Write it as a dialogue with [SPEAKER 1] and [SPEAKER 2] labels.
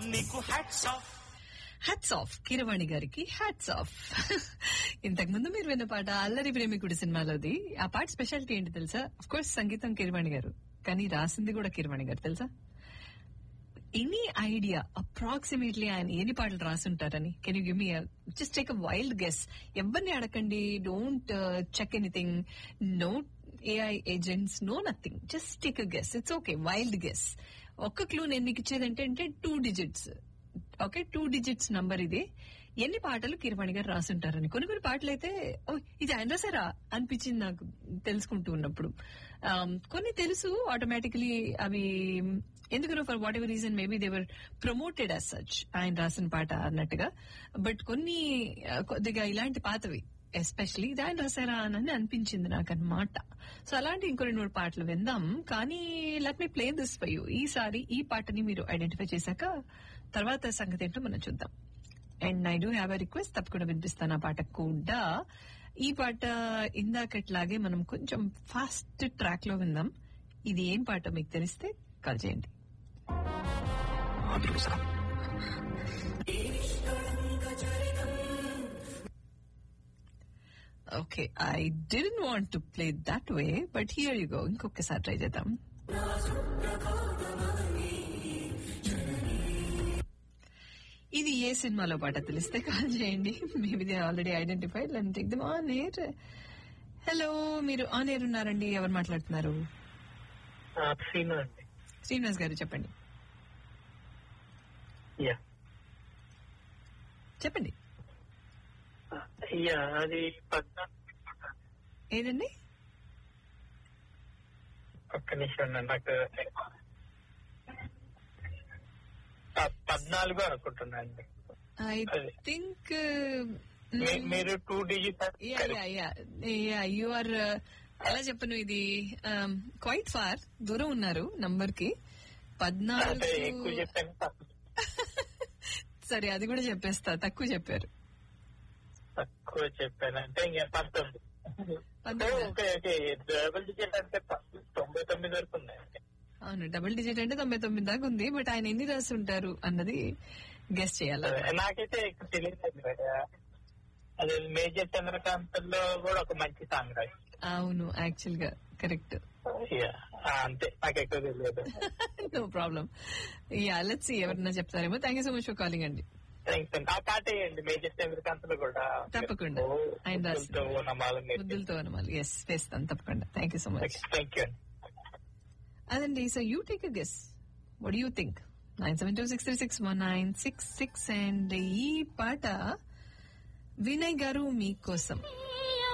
[SPEAKER 1] నీకు hats off
[SPEAKER 2] hats off Keeravani గారికి hats of ఇంతకు ముందు మీరు విన్న పాట అల్లరి ప్రేమికుడు సినిమాలోది ఆ పాట స్పెషాలిటీ ఏంటి తెలుసా అఫ్ కోర్స్ సంగీతం కీరవాణి గారు కానీ రాసింది కూడా కీరవాణి గారు తెలుసా ఎనీ ఐడియా అప్రాక్సిమేట్లీ ఆయన ఎన్ని పాటలు రాసుంటారని can you give me just take a wild guess ఎవరిని అడగండి don't check anything no AI agents no nothing just take a guess it's okay wild guess ఒక్క క్లూ నేను మీకు ఇచ్చేది అంటే two digits okay two digits number ఇది ఎన్ని పాటలు కిరవాణి గారు రాసుంటారని కొన్ని కొన్ని పాటలు అయితే "ఓ, ఇది ఆయన రాసారా అనిపించింది నాకు తెలుసుకుంటూ ఉన్నప్పుడు Um, కొన్ని తెలుసు ఆటోమేటికలీ అవి ఎందుకనో for whatever reason maybe they were promoted as such ఆయన రాసిన పాట అన్నట్టుగా బట్ కొన్ని uh, కొద్దిగా ఇలాంటి పాతవి ఎస్పెషలీ ఇది ఆయన రాసారా అని అనిపించింది నాకు అన్నమాట సో అలాంటి ఇంకో రెండు మూడు పాటలు విందాం కానీ let me play this for you ఈసారి ఈ పాటని మీరు ఐడెంటిఫై చేశాక తర్వాత సంగతి ఏంటో మనం చూద్దాం and I do have a request తప్పకుండా వినిపిస్తాను ఆ పాట కూడా ఈ పాట ఇందాకట్లాగే మనం కొంచెం ఫాస్ట్ ట్రాక్ లో విందాం ఇది ఏం పాట మీకు తెలిస్తే కాల్ చేయండి okay I didn't want to play that way but here you go ఇంకొకసారి ట్రై చేద్దాం ఇది ఏ సినిమాలో పాట తెలిస్తే కాల్ చేయండి maybe they already identified let take them on air hello మీరు ఆన్ ఎయిర్ ఉన్నారండి ఎవరు మాట్లాడుతున్నారు
[SPEAKER 3] సీను అండి
[SPEAKER 2] శ్రీనివాస్ గారు చెప్పండి
[SPEAKER 3] యా
[SPEAKER 2] చెప్పండి
[SPEAKER 3] యా అది పద్నాలుగు
[SPEAKER 2] ఏదండి
[SPEAKER 3] ఒక్క నిమిషం ఉండండి, నాకు ఆ, పద్నాలుగు అనుకుంటున్నా అండి
[SPEAKER 2] ఐ
[SPEAKER 3] అదే.
[SPEAKER 2] థింక్
[SPEAKER 3] మీ- మీరు టూ డిజిట్
[SPEAKER 2] యు ఆర్ ఎలా చెప్పను ఇది క్వైట్ ఫార్ దూరం ఉన్నారు నంబర్ కి
[SPEAKER 3] అంటే ఎక్కువ
[SPEAKER 2] పద్నాలుగు
[SPEAKER 3] చెప్పాను తప్పు
[SPEAKER 2] సరే అది కూడా చెప్పేస్తా తక్కువ చెప్పారు
[SPEAKER 3] తక్కువ చెప్పాను అంటే ఇంకా పంతొమ్మిది
[SPEAKER 2] పంతొమ్మిది.
[SPEAKER 3] ఓకే ఓకే డబుల్ డిజిట్ అంటే ప- తొంభై తొమ్మిది వరకు ఉన్నాయండి
[SPEAKER 2] అవును డబుల్ డిజిట్ అంటే తొంభై తొమ్మిది దాకా ఉంది బట్ ఆయన ఎన్ని రాసి ఉంటారు అన్నది గెస్ట్ చేయాలి
[SPEAKER 3] నాకైతే ఎక్కువ తెలియదు అదే మేజర్ చంద్రకాంత్ లో కూడా ఒక మంచి సాంగ్ రాయి
[SPEAKER 2] అవును యాక్చువల్ గా కరెక్ట్
[SPEAKER 3] అంతే నాకు ఎక్కువ తెలియదు
[SPEAKER 2] నో ప్రాబ్లం యా లెట్స్ ఎవరన్నా చెప్తారేమో thank you so much for calling అండి
[SPEAKER 3] థ్యాంక్స్ అండి ఆ పాట వేయండి మేజర్ చంద్రకాంత్ లో కూడా
[SPEAKER 2] తప్పకుండా.
[SPEAKER 3] ఓ,
[SPEAKER 2] ఆయన రాసింది.
[SPEAKER 3] ముద్దులతో నమాలని నేర్పి.
[SPEAKER 2] ముద్దులతో అనమాలి ఎస్ వేస్తాను తప్పకుండా thank you so much
[SPEAKER 3] thank you అండి
[SPEAKER 2] అదండి so you take a guess what you think nine seven two six three six one nine six six and ఈ పాట వినయ్ గారు మీకోసం